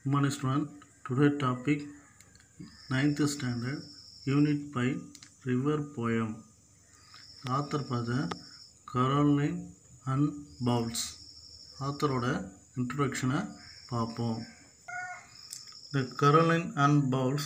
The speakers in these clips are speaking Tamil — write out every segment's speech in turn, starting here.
Morning student, today topic 9th standard unit by river poem. author பார்த்தா கரோலின் அண்ட் பவுல்ஸ் ஆத்தரோட இன்ட்ரொடக்ஷனை பார்ப்போம் The Caroline Ann Bowles,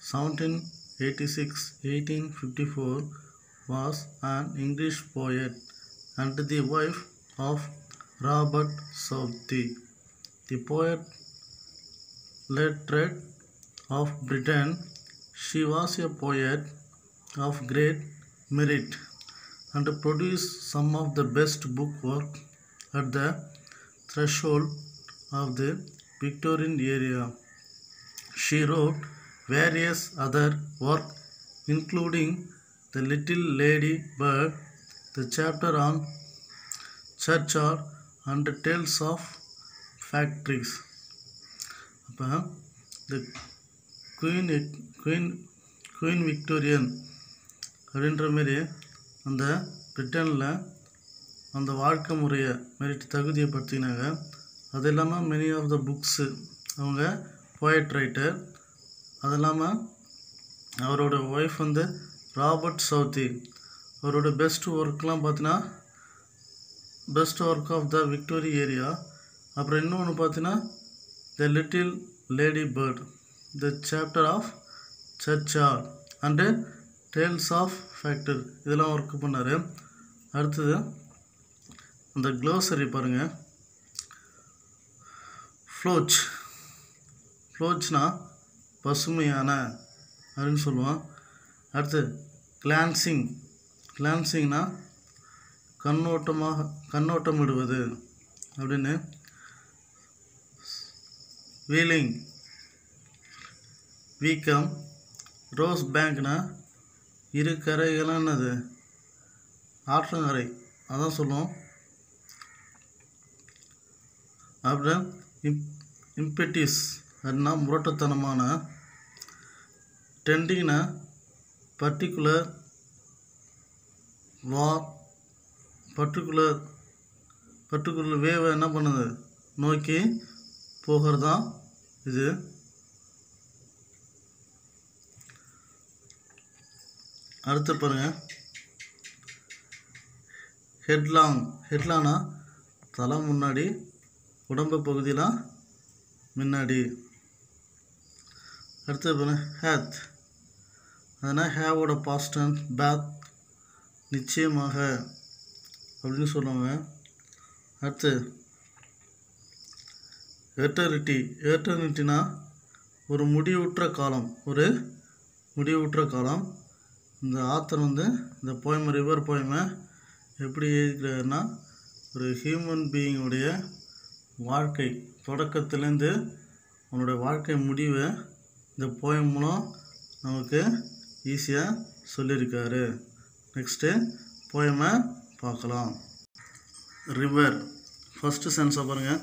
1786-1854, was an English poet and the wife of Robert Southey. The poet literate of Britain, she was a poet of great merit and produced some of the best book work at the threshold of the Victorian era. She wrote various other work including The Little Lady Bird, the chapter on churchyard and tales of factories. அப்போ இந்த குயின் குயின் குயின் விக்டோரியன் அப்படின்ற மாரி அந்த பிரிட்டனில் அந்த வாழ்க்கை முறையை மெரிட் தகுதியை பற்றினாங்க அது இல்லாமல் மெனி ஆஃப் த புக்ஸு அவங்க போயட் ரைட்டர் அது இல்லாமல் அவரோட ஒய்ஃப் வந்து ராபர்ட் சவுத்தி அவரோட பெஸ்ட் ஒர்க்லாம் பார்த்தீங்கன்னா best work of the victory area அப்புறம் இன்னொன்று பார்த்தீங்கன்னா the little lady bird the chapter of சர்ச்சார் அண்டு டேல்ஸ் ஆஃப் ஃபேக்டர் இதெல்லாம் ஒர்க் பண்ணார் அடுத்தது அந்த க்ளோசரி பாருங்கள் ஃப்ளோச் ஃப்ளோச்னா பசுமையான அப்படின்னு சொல்லுவோம் அடுத்து கிளான்சிங் கிளான்சிங்னா கண்ணோட்டமாக கண்ணோட்டம் விடுவது அப்படின்னு வீலிங் வீக்கம் ரோஸ் பேங்க்னா இரு கரைகளும் என்னது ஆற்றங்கரை அதான் சொல்லுவோம் அப்புறம் இம் இம்பெட்டிஸ் அப்படின்னா முரட்டுத்தனமான டெண்டிங்னா பர்டிகுலர் வார் பர்டிகுலர் பர்டிகுலர் வேவை என்ன பண்ணுது நோக்கி போகிறது தான் இது அடுத்து பாருங்கள் ஹெட்லாங் ஹெட்லானா தலை முன்னாடி உடம்பு பகுதியெலாம் முன்னாடி அடுத்து பாருங்க ஹேத் அதனால் ஹேவோட பாஸ்டன் பேத் நிச்சயமாக அப்படின்னு சொல்லுவாங்க அடுத்து எட்டர்னிட்டி எட்டர்னிட்டினா ஒரு முடிவுற்ற காலம் ஒரு முடிவுற்ற காலம் இந்த ஆத்தர் வந்து இந்த போயமை ரிவர் போயமை எப்படி எழுதிக்கிறாருன்னா ஒரு ஹியூமன் பீயிங்குடைய வாழ்க்கை தொடக்கத்துலேருந்து அவனுடைய வாழ்க்கை முடிவை இந்த போயம் மூலம் நமக்கு ஈஸியாக சொல்லியிருக்காரு நெக்ஸ்ட்டு போயமை பார்க்கலாம் ரிவர் ஃபஸ்ட்டு சென்ஸை பாருங்கள்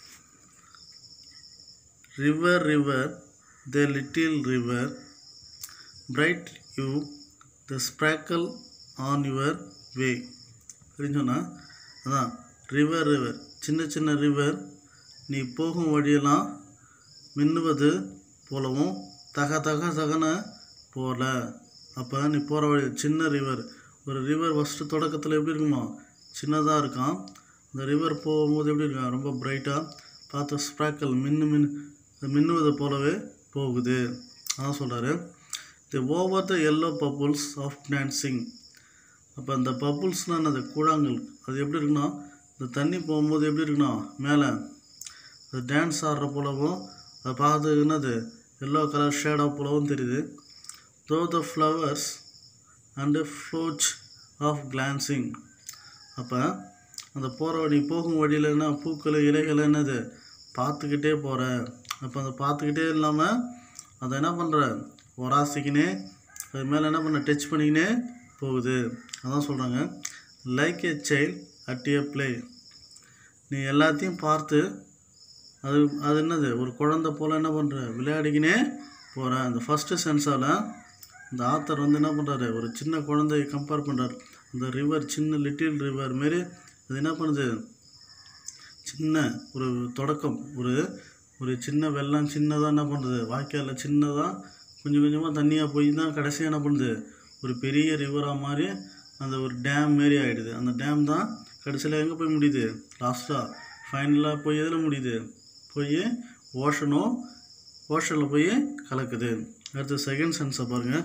river river the little river bright you the sparkle on your way அப்படின்னு சொன்னால் அதான் ரிவர் ரிவர் சின்ன சின்ன ரிவர் நீ போகும் வழியெல்லாம் மின்னுவது போலவும் தக தக தகன போல அப்போ நீ போகிற வழி சின்ன ரிவர் ஒரு ரிவர் ஃபஸ்ட்டு தொடக்கத்தில் எப்படி இருக்குமோ சின்னதாக இருக்கான் இந்த ரிவர் போகும்போது எப்படி இருக்கான் ரொம்ப பிரைட்டாக பார்த்து ஸ்ப்ராக்கல் மின்னு மின் மின்னுவதை போலவே போகுது அதான் சொல்கிறாரு the over the yellow bubbles of dancing அப்போ அந்த பப்புள்ஸ்னால் என்னது கூழாங்கல் அது எப்படி இருக்குன்னா இந்த தண்ணி போகும்போது எப்படி இருக்குன்னா மேலே அது டான்ஸ் ஆடுற போலவும் அதை பார்த்து என்னது எல்லோ கலர் ஷேடாக போலவும் தெரியுது through the flowers and flows of glancing அப்போ அந்த போகிற வழி போகும் வழியில் என்ன பூக்கள் இலைகள் என்னது பார்த்துக்கிட்டே போகிற அப்போ அதை பார்த்துக்கிட்டே இல்லாமல் அதை என்ன பண்ணுற ஒராசிக்கினே அது மேலே என்ன பண்ண டச் பண்ணிக்கினே போகுது அதான் சொல்கிறாங்க like a child at a play நீ எல்லாத்தையும் பார்த்து அது அது என்னது ஒரு குழந்த போல் என்ன பண்ணுற விளையாடிக்கினே போகிற அந்த ஃபஸ்ட்டு சென்ஸால் இந்த ஆத்தர் வந்து என்ன பண்ணுறாரு ஒரு சின்ன குழந்தைய கம்பேர் பண்ணுறாரு இந்த ரிவர் சின்ன லிட்டில் ரிவர் மாரி அது என்ன பண்ணுது சின்ன ஒரு தொடக்கம் ஒரு ஒரு சின்ன வெள்ளம் சின்னதாக என்ன பண்ணுறது வாய்க்காலில் சின்னதாக கொஞ்சம் கொஞ்சமாக தண்ணியாக போய் தான் கடைசியாக என்ன பண்ணுது ஒரு பெரிய ரிவராக மாதிரி அந்த ஒரு டேம் மாரி ஆகிடுது அந்த டேம் தான் கடைசியில் எங்கே போய் முடியுது லாஸ்ட்டாக ஃபைனலாக போய் எதில் முடியுது போய் ஓஷனோ ஓஷனில் போய் கலக்குது அடுத்து செகண்ட் சென்ஸை பாருங்கள்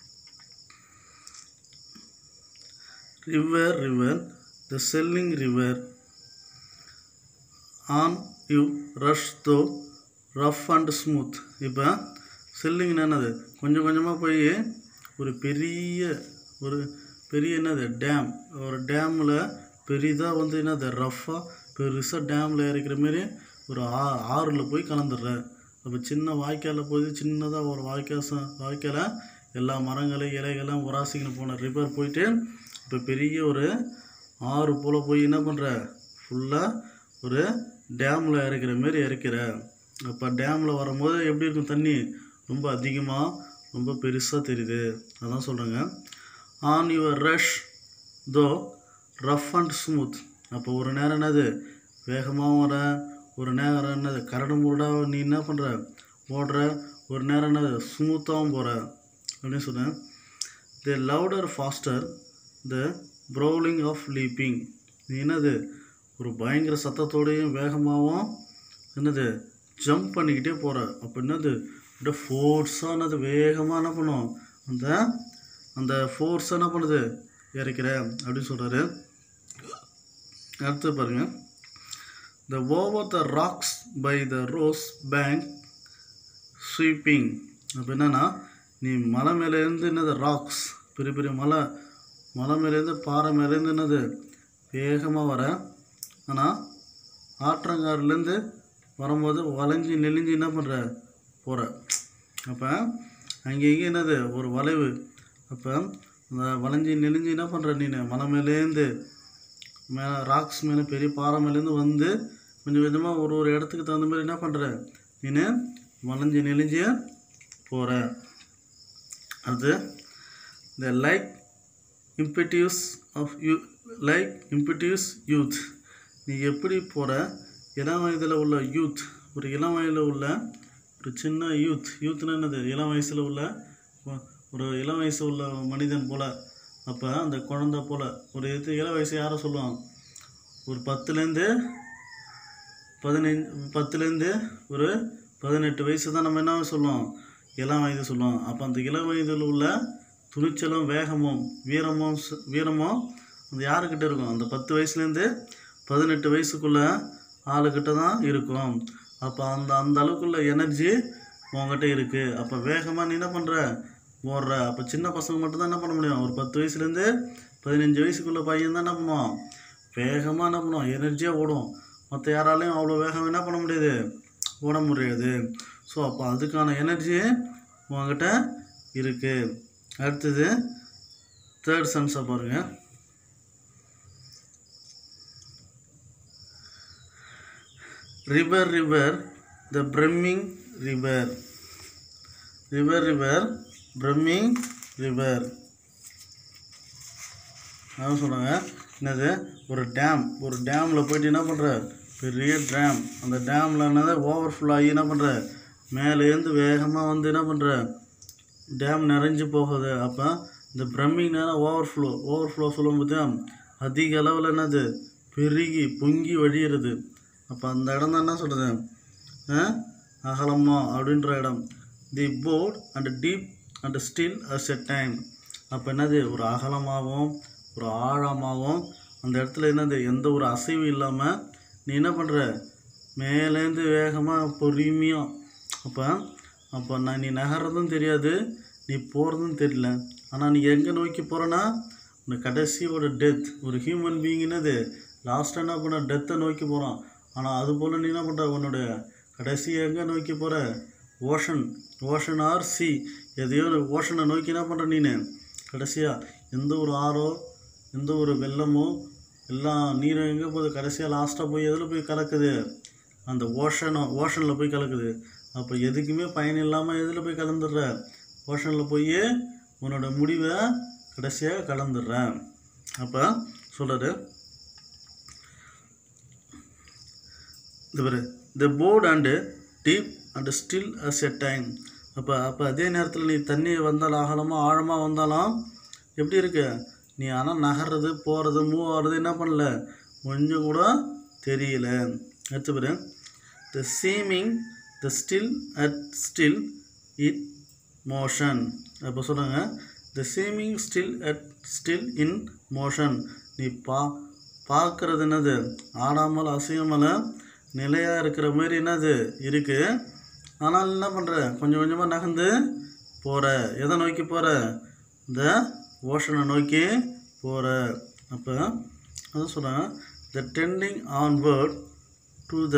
river river the selling river on you rush though rough and smooth இப்போ செல்லிங்னா என்னது கொஞ்சம் கொஞ்சமாக போய் ஒரு பெரிய ஒரு பெரிய என்னது டேம் ஒரு டேமில் பெரிதாக வந்து என்னது ரஃப்பாக பெருசாக டேமில் இறக்கிற மாரி ஒரு ஆ ஆறில் போய் கலந்துடுற அப்போ சின்ன வாய்க்காலில் போய் சின்னதாக ஒரு வாய்க்கால் ச வாய்க்கால எல்லா மரங்களும் இலைகளும் உராசிக்கின்னு போன ரிவர் போயிட்டு இப்போ பெரிய ஒரு ஆறு போல் போய் என்ன பண்ணுற ஃபுல்லாக ஒரு டேமில் இறக்கிற மாரி இறக்கிற அப்போ டேமில் வரும்போது எப்படி இருக்கும் தண்ணி ரொம்ப அதிகமாக ரொம்ப பெருசாக தெரியுது அதான் சொல்கிறேங்க on your rush through rough and smooth அப்போ ஒரு நேரம் என்னது வேகமாகவும் வர ஒரு நேரம் என்னது கரடு முரடாக நீ என்ன பண்ணுற ஓடுற ஒரு நேரம் என்னது ஸ்மூத்தாகவும் போகிற அப்படின்னு சொன்னேன் the louder faster the brawling of leaping நீ என்னது ஒரு பயங்கர சத்தத்தோடையும் வேகமாகவும் என்னது ஜம்ப் பண்ணிக்கிட்டே போகிற அப்போ என்னது அப்படியே ஃபோர்ஸாக என்னது வேகமாக என்ன பண்ணும் அந்த அந்த ஃபோர்ஸ் என்ன பண்ணுது இறக்கிற அப்படின்னு சொல்கிறாரு அடுத்து பாருங்க the over the rocks by the rose bank sweeping அப்போ என்னன்னா நீ மலை மேலேருந்து என்னது ராக்ஸ் பெரிய பெரிய மலை மலை மேலேருந்து பாறை மேலேருந்து என்னது வேகமாக வர ஆனால் ஆற்றங்காடுலேருந்து வரும்போது வளைஞ்சி நெளிஞ்சு என்ன பண்ணுற போகிற அப்போ அங்கே இங்கே என்னது ஒரு வளைவு அப்போ அந்த வளைஞ்சி நெளிஞ்சு என்ன பண்ணுற நீ மலை மேலேருந்து மேலே ராக்ஸ் மேலே பெரிய பாறை மேலேருந்து வந்து கொஞ்சம் கொஞ்சமாக ஒரு ஒரு இடத்துக்கு தகுந்த மாதிரி என்ன பண்ணுற நீ வளைஞ்சி நெளிஞ்சு போகிற அது the like impetuous of you like impetuous youth நீ எப்படி போகிற இளம் வயதில் உள்ள யூத் ஒரு இளம் வயதில் உள்ள ஒரு சின்ன யூத் யூத்னா என்னது இளம் வயசில் உள்ள ஒ- ஒரு இளம் வயசு உள்ள மனிதன் போல் அப்போ அந்த குழந்தை போல் ஒரு இது இளம் வயசு யாரை சொல்லுவான் ஒரு பத்துலேருந்து பதினஞ்சு பத்துலேருந்து ஒரு பதினெட்டு வயசு தான் நம்ம என்ன சொல்லுவோம் இளம் வயது சொல்லுவோம் அப்போ அந்த இளம் வயதில் உள்ள துணிச்சலும் வேகமும் வீரமும் ச- வீரமும் அந்த யாருக்கிட்ட இருக்கும் அந்த பத்து வயசுலேருந்து பதினெட்டு வயசுக்குள்ள ஆளுக்கிட்ட தான் இருக்கும் அப்போ அந்த அந்த அளவுக்குள்ள எனர்ஜி உங்ககிட்ட இருக்குது அப்போ வேகமாக நீ என்ன பண்ணுற ஓடுற அப்போ சின்ன பசங்க மட்டும்தான் என்ன பண்ண முடியும் ஒரு பத்து வயசுலேருந்து பதினஞ்சு வயசுக்குள்ள பையன் தான் என்ன பண்ணுவான் வேகமாக என்ன பண்ணுவான் எனர்ஜியாக ஓடும் மற்ற யாராலையும் அவ்வளோ வேகம் என்ன பண்ண முடியாது ஓட முடியாது ஸோ அப்போ அதுக்கான எனர்ஜி உங்ககிட்ட இருக்குது அடுத்தது தேர்ட் சென்ஸை பாருங்கள் river river the brimming river river river brimming river அதான் சொல்கிறாங்க என்னது ஒரு டேம் ஒரு டேமில் போயிட்டு என்ன பண்ணுற பெரிய டேம் அந்த டேமில் என்னது ஓவர்ஃப்ளோ ஆகி என்ன பண்ணுற மேலேருந்து வேகமாக வந்து என்ன பண்ணுற டேம் நிறைஞ்சு போகுது அப்போ இந்த பிரம்மிங் நேரம் ஓவர்ஃப்ளோ ஓவர்ஃப்ளோ சொல்லும் போது அதிக அளவில் என்னது பெருகி பொங்கி வழியிறது அப்போ அந்த இடம் தான் என்ன சொல்கிறது அகலமா அப்படின்ற இடம் the broad and deep and still as a time அப்போ என்னது ஒரு அகலமாகவும் ஒரு ஆழமாகவும் அந்த இடத்துல என்னது எந்த ஒரு அசைவும் இல்லாமல் நீ என்ன பண்ணுற மேலேருந்து வேகமாக பொறுமையாக அப்போ அப்போ நான் நீ நகர்றதும் தெரியாது நீ போகிறதும் தெரியல ஆனால் நீ எங்கே நோக்கி போகிறனா இந்த கடைசியோட டெத் ஒரு ஹியூமன் பீயிங் என்னது லாஸ்ட்டாக என்ன பண்ண டெத்தை நோக்கி போகிறான் ஆனால் அது போல் நீ என்ன பண்ணுற உன்னோட கடைசி எங்கே நோக்கி போகிற ஓஷன் ஓஷன் ஆர் சி எதையோ ஒரு ஓஷனை நோக்கி என்ன பண்ணுற நீனு கடைசியாக எந்த ஒரு ஆறோ எந்த ஒரு வெள்ளமோ எல்லாம் நீரும் எங்கே போகுது கடைசியாக லாஸ்ட்டாக போய் எதில் போய் கலக்குது அந்த ஓஷனோ ஓஷனில் போய் கலக்குது அப்போ எதுக்குமே பயன் இல்லாமல் எதில் போய் கலந்துடுற ஓஷனில் போய் உன்னோட முடிவை கடைசியாக கலந்துடுற அப்போ சொல்கிறாரு இந்த பாரு the broad and deep and still as a time அப்போ அப்போ அதே நேரத்தில் நீ தண்ணி வந்தாலும் ஆழமாக ஆழமாக வந்தாலும் எப்படி இருக்கு நீ ஆனால் நகர்றது போகிறது மூவ் ஆகிறது என்ன பண்ணல கொஞ்சம் கூட தெரியல அடுத்த பேர் the seeming the still at still it motion அப்போ சொல்லுங்க the seeming still at still in motion நீ பா பார்க்கறது என்னது ஆடாமல் அசையாமல் நிலையாக இருக்கிற மாதிரி என்னது இருக்குது ஆனால் என்ன பண்ணுற கொஞ்சம் கொஞ்சமாக நகர்ந்து போகிற எதை நோக்கி போகிற இந்த ஓஷனை நோக்கி போகிற அப்போ அதான் சொல்கிறேன் the tending onward to the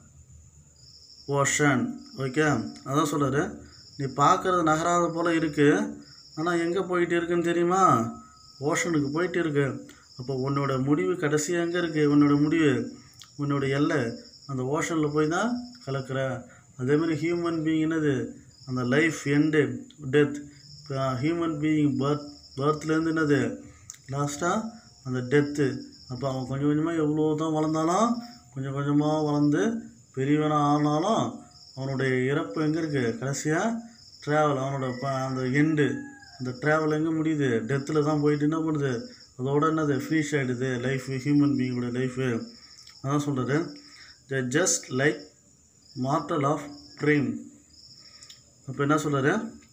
ocean okay அதான் சொல்கிறாரு நீ பார்க்குறது நகராத போல் இருக்குது ஆனால் எங்கே போயிட்டு இருக்குன்னு தெரியுமா ஓஷனுக்கு போயிட்டு இருக்கு அப்போ உன்னோட முடிவு கடைசியாக எங்கே இருக்குது உன்னோட முடிவு உன்னோட எல்லை அந்த ஓஷனில் போய் தான் கலக்கிற அதேமாதிரி ஹியூமன் பீயிங் என்னது அந்த லைஃப் எண்டு டெத் இப்போ ஹியூமன் பீயிங் பர்த் பர்த்லேருந்து என்னது லாஸ்ட்டாக அந்த டெத்து அப்போ அவன் கொஞ்சம் கொஞ்சமாக எவ்வளோ தான் வளர்ந்தாலும் கொஞ்சம் கொஞ்சமாக வளர்ந்து பெரியவனாக ஆனாலும் அவனுடைய இறப்பு எங்கே இருக்குது கடைசியாக ட்ராவல் அவனோட ப அந்த எண்டு அந்த ட்ராவல் எங்கே முடியுது டெத்தில் தான் போயிட்டு என்ன பண்ணுது அதோட என்னது ஃபினிஷ் ஆகிடுது லைஃப் ஹியூமன் பீயிங்கோட லைஃபு அதான் சொல்கிறது the just like mortal of brim அப்போ என்ன சொல்கிறாரு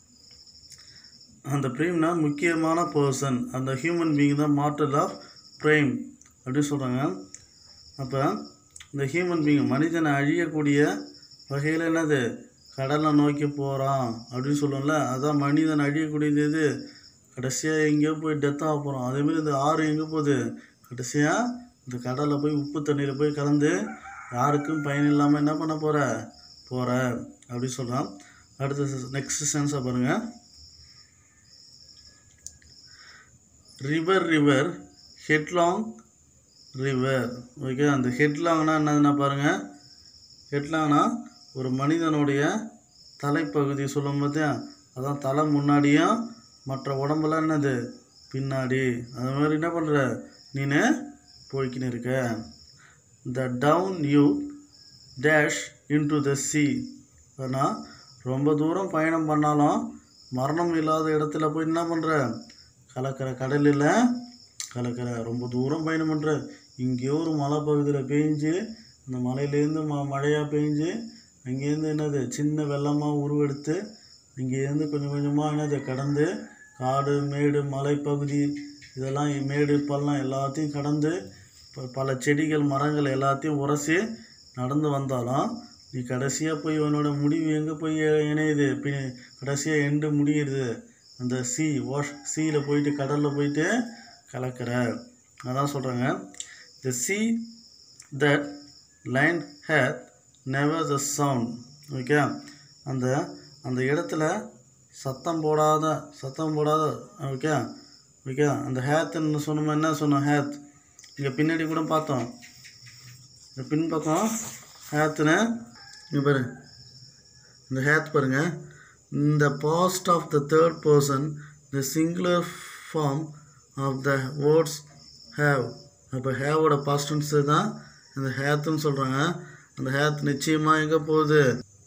அந்த ப்ரீம்னா முக்கியமான பர்சன் அந்த ஹியூமன் பீயிங் தான் மார்டல் ஆஃப் ப்ரேம் அப்படின்னு சொல்கிறாங்க அப்போ இந்த ஹியூமன் பீயிங் மனிதனை அழியக்கூடிய வகையில் என்னது கடலை நோக்கி போகிறான் அப்படின்னு சொல்லுவோம்ல அதான் மனிதன் அழியக்கூடியது எது கடைசியாக எங்கேயோ போய் டெத் ஆக போகிறோம் அதேமாரி இந்த ஆறு எங்கே போகுது கடைசியாக இந்த கடலில் போய் உப்பு தண்ணியில் போய் கலந்து யாருக்கும் பயன் இல்லாமல் என்ன பண்ண போகிற போகிற அப்படின்னு சொல்கிறான் அடுத்த நெக்ஸ்ட் சென்ஸை பாருங்கள் river river headlong river okay அந்த ஹெட்லாங்னா என்னதுன்னா பாருங்கள் ஹெட்லாங்னா ஒரு மனிதனுடைய தலைப்பகுதி சொல்லும் பார்த்தியா அதான் தலை முன்னாடியும் மற்ற உடம்புலாம் என்னது பின்னாடி அது மாதிரி என்ன பண்ணுற நீனு போய்க்கின்னு இருக்க the down you dash into the sea ஆனால் ரொம்ப தூரம் பயணம் பண்ணாலும் மரணம் இல்லாத இடத்துல போய் என்ன பண்ணுற கலக்கிற கடலில் கலக்கிற ரொம்ப தூரம் பயணம் பண்ணுற இங்கேயோ ஒரு மலை பகுதியில் பேஞ்சு அந்த மலையிலேருந்து ம மழையாக பேஞ்சு அங்கேருந்து என்னது சின்ன வெள்ளமாக உருவெடுத்து இங்கேருந்து கொஞ்சம் கொஞ்சமாக என்னது கடந்து காடு மேடு மலைப்பகுதி இதெல்லாம் மேடு பள்ளம் எல்லாத்தையும் கடந்து ப பல செடிகள் மரங்கள் எல்லாத்தையும் உரசி நடந்து வந்தாலும் நீ கடைசியாக போய் உன்னோட முடிவு எங்கே போய் இணையுது பி கடைசியாக எண்டு முடியுது அந்த சி வாஷ் சீயில் போயிட்டு கடலில் போயிட்டு கலக்கிற அதான் சொல்கிறாங்க the sea that line hath never the sound okay அந்த அந்த இடத்துல சத்தம் போடாத சத்தம் போடாத ஓகே ஓகே அந்த ஹேத்துன்னு சொன்னோம் என்ன சொன்னோம் ஹேத் இங்கே பின்னாடி கூட பார்த்தோம் இந்த பின்பக்கம் ஹேத்துன்னு இங்கே பாரு இந்த ஹேத் பாருங்க இந்த past of the third person the singular form of the words have அப்போ ஹேவோட பாஸ்டன்ஸ் தான் இந்த ஹேத்துன்னு சொல்கிறாங்க அந்த ஹேத் நிச்சயமாக எங்கே போகுது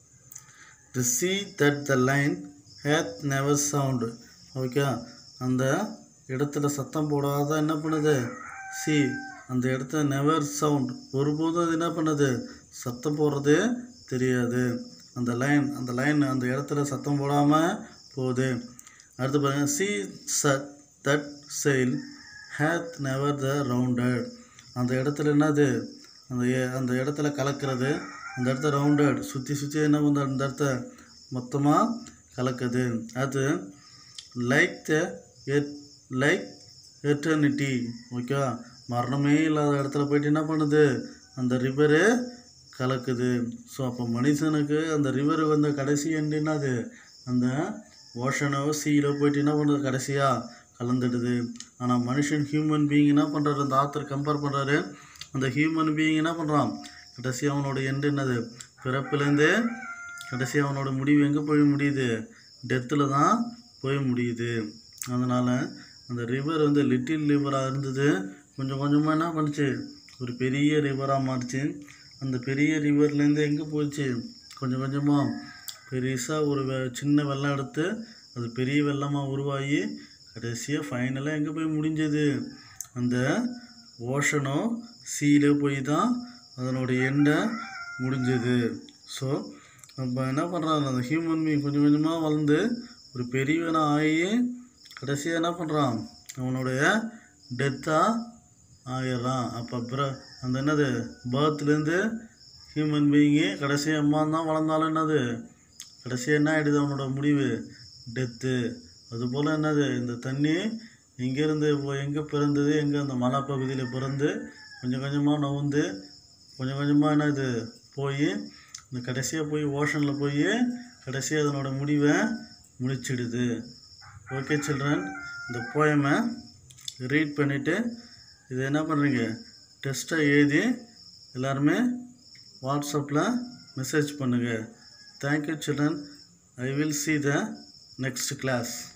the sea that the line hath never sound okay அந்த இடத்துல சத்தம் போடாத என்ன பண்ணுது சி அந்த இடத்துல நெவர் சவுண்ட் ஒருபோதும் அது என்ன பண்ணுது சத்தம் போடுறது தெரியாது அந்த லைன் அந்த லைன் அந்த இடத்துல சத்தம் போடாமல் போகுது அடுத்து பாருங்க sea such that sail hath never the rounded அந்த இடத்துல என்னது அந்த எ- அந்த இடத்துல கலக்கிறது அந்த இடத்த ரவுண்டட் சுற்றி சுற்றி என்ன பண்ணுது அந்த இடத்த மொத்தமாக கலக்குது அது லைக் த எட் லைக் எட்டர்னிட்டி ஓகேவா மரணமே இல்லாத இடத்துல போயிட்டு என்ன பண்ணுது அந்த ரிவரு கலக்குது ஸோ அப்போ மனுஷனுக்கு அந்த ரிவர் வந்த கடைசி எண்டு என்னது அந்த ஓஷனோ சீல போயிட்டு என்ன பண்ணுறது கடைசியாக கலந்துடுது ஆனால் மனுஷன் ஹியூமன் பீயிங் என்ன பண்ணுறாரு அந்த ஆத்தர் கம்பேர் பண்ணுறாரு அந்த ஹியூமன் பீயிங் என்ன பண்ணுறான் கடைசி அவனோட எண்டு என்னது பிறப்புலேருந்து கடைசி அவனோட முடிவு எங்கே போய் முடியுது டெத்தில் தான் போய் முடியுது அதனால் அந்த ரிவர் வந்து லிட்டில் ரிவராக இருந்தது கொஞ்சம் கொஞ்சமாக என்ன பண்ணுச்சு ஒரு பெரிய ரிவராக மாறிச்சு அந்த பெரிய ரிவர்லேருந்து எங்கே போச்சு கொஞ்சம் கொஞ்சமாக பெருசாக ஒரு வெ சின்ன வெள்ளம் எடுத்து அது பெரிய வெள்ளமாக உருவாகி கடைசியாக ஃபைனலாக எங்கே போய் முடிஞ்சது அந்த ஓஷனோ சீல போய் தான் அதனுடைய எண்டை முடிஞ்சது ஸோ நம்ம என்ன பண்ணுறாங்க அந்த ஹியூமன் பீங் கொஞ்சம் கொஞ்சமாக வளர்ந்து ஒரு பெரியவனாக ஆகி கடைசியாக என்ன பண்ணுறான் அவனுடைய டெத்தாக ஆகிடுறான் அப்போ அப்புறம் அந்த என்னது பேர்த்லேருந்து ஹியூமன் பீயிங்கு கடைசி அம்மா தான் வளர்ந்தாலும் என்னது கடைசியாக என்ன ஆகிடுது அவனோட முடிவு டெத்து அதுபோல் என்னது இந்த தண்ணி எங்கேருந்து எங்கே பிறந்தது எங்கே அந்த மலைப்பகுதியில் பிறந்து கொஞ்சம் கொஞ்சமாக நவுந்து கொஞ்சம் கொஞ்சமாக என்னது போய் இந்த கடைசியாக போய் ஓஷனில் போய் கடைசியாக அதனோட முடிவை முடிச்சிடுது ஓகே சில்ட்ரன் இந்த போயமை ரீட் பண்ணிவிட்டு இதை என்ன பண்ணுறீங்க டெஸ்ட்டை எழுதி எல்லாருமே வாட்ஸ்அப்பில் மெசேஜ் பண்ணுங்கள் thank you children I will see the next class